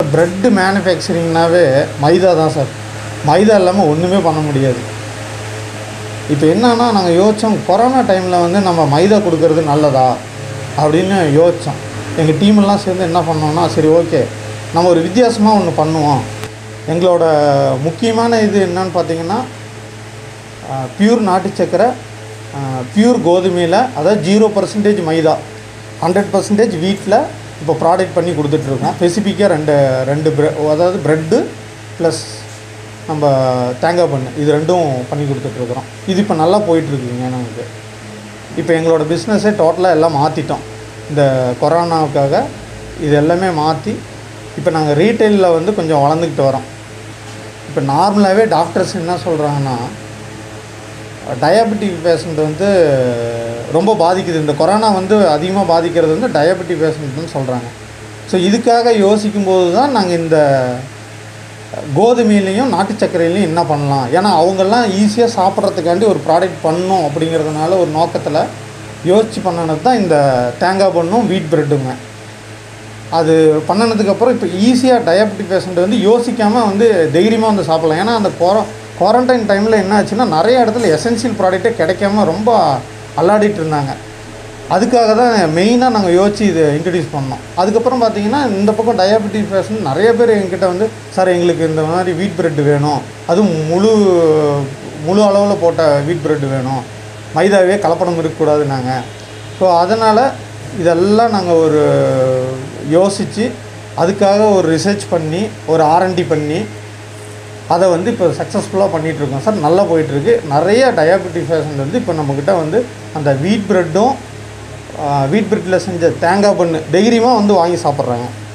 bread மேனுஃபேக்சரிங்னாவே மைதா தான் sir மைதா இல்லாமல் ஒன்றுமே பண்ண முடியாது இப்போ என்னன்னா நாங்கள் யோசித்தோம் கொரோனா டைமில் வந்து நம்ம மைதா கொடுக்கறது நல்லதா அப்படின்னு யோசித்தோம் எங்கள் டீமெல்லாம் சேர்ந்து என்ன பண்ணோம்னா சரி ஓகே நம்ம ஒரு வித்தியாசமாக ஒன்று பண்ணுவோம் எங்களோட முக்கியமான இது என்னன்னு பார்த்தீங்கன்னா பியூர் நாட்டு சக்கரை பியூர் கோதுமையில் அதாவது zero percentage maida hundred percentage வீட்டில் இப்போ ப்ராடக்ட் பண்ணி கொடுத்துட்ருக்கோம் ஸ்பெசிஃபிக்காக ரெண்டு ரெண்டு ப்ரெ அதாவது ப்ரெட்டு ப்ளஸ் நம்ம தேங்காய் பண்ணு இது ரெண்டும் பண்ணி கொடுத்துட்ருக்குறோம் இது இப்போ நல்லா போயிட்டுருக்குங்க நமக்கு இப்போ எங்களோட பிஸ்னஸே டோட்டலாக எல்லாம் மாற்றிட்டோம் இந்த கொரோனாவுக்காக இது எல்லாமே மாற்றி இப்போ நாங்கள் ரீட்டைலில் வந்து கொஞ்சம் வளர்ந்துக்கிட்டு வரோம் இப்போ நார்மலாகவே டாக்டர்ஸ் என்ன சொல்கிறாங்கன்னா டயபெட்டிக் பேஷண்ட் வந்து ரொம்ப பாதிக்குது இந்த கொரோனா வந்து அதிகமாக பாதிக்கிறது வந்து டயபெட்டிக் பேஷண்ட்னு சொல்கிறாங்க ஸோ இதுக்காக யோசிக்கும்போது தான் நாங்கள் இந்த கோதுமையிலையும் நாட்டு சர்க்கரையிலையும் என்ன பண்ணலாம் ஏன்னா அவங்கெல்லாம் ஈஸியாக சாப்பிட்றதுக்காண்டி ஒரு ப்ராடக்ட் பண்ணணும் அப்படிங்கிறதுனால ஒரு நோக்கத்தில் யோசித்து பண்ணினது தான் இந்த தேங்காய் பண்ணும் வீட் ப்ரெட்டுங்க அது பண்ணினதுக்கப்புறம் இப்போ ஈஸியாக டயபெட்டிக் பேஷண்ட் வந்து யோசிக்காமல் வந்து தைரியமாக வந்து சாப்பிடலாம் ஏன்னா அந்த குவா குவாரண்டைன் டைமில் என்ன ஆச்சுன்னா நிறைய இடத்துல எசென்சியல் ப்ராடக்ட்டே கிடைக்காம ரொம்ப அல்லாடிட்டு இருந்தாங்க அதுக்காக தான் மெயினாக நாங்கள் யோசித்து இதை இன்ட்ரடியூஸ் பண்ணோம் அதுக்கப்புறம் பார்த்தீங்கன்னா இந்த பக்கம் டயபெட்டிக் பேஷண்ட் நிறைய பேர் எங்கிட்ட வந்து சார் எங்களுக்கு இந்த மாதிரி வீட் பிரெட் வேணும் அதுவும் முழு முழு அளவில் போட்ட வீட் பிரெட் வேணும் மைதாவே கலப்படம் இருக்கக்கூடாது நாங்கள் ஸோ அதனால் இதெல்லாம் நாங்கள் ஒரு யோசித்து அதுக்காக ஒரு ரிசர்ச் பண்ணி ஒரு ஆர்என்டி பண்ணி அதை வந்து இப்போ சக்ஸஸ்ஃபுல்லாக பண்ணிகிட்ருக்கோம் சார் நல்லா போயிட்டுருக்கு நிறைய டயாபெட்டிக் பேஷண்ட் வந்து இப்போ நம்மக்கிட்ட வந்து அந்த வீட் ப்ரெட்டும் வீட் பிரெட்டில் செஞ்ச தேங்காய் பண்ணு தைரியமாக வந்து வாங்கி சாப்பிட்றாங்க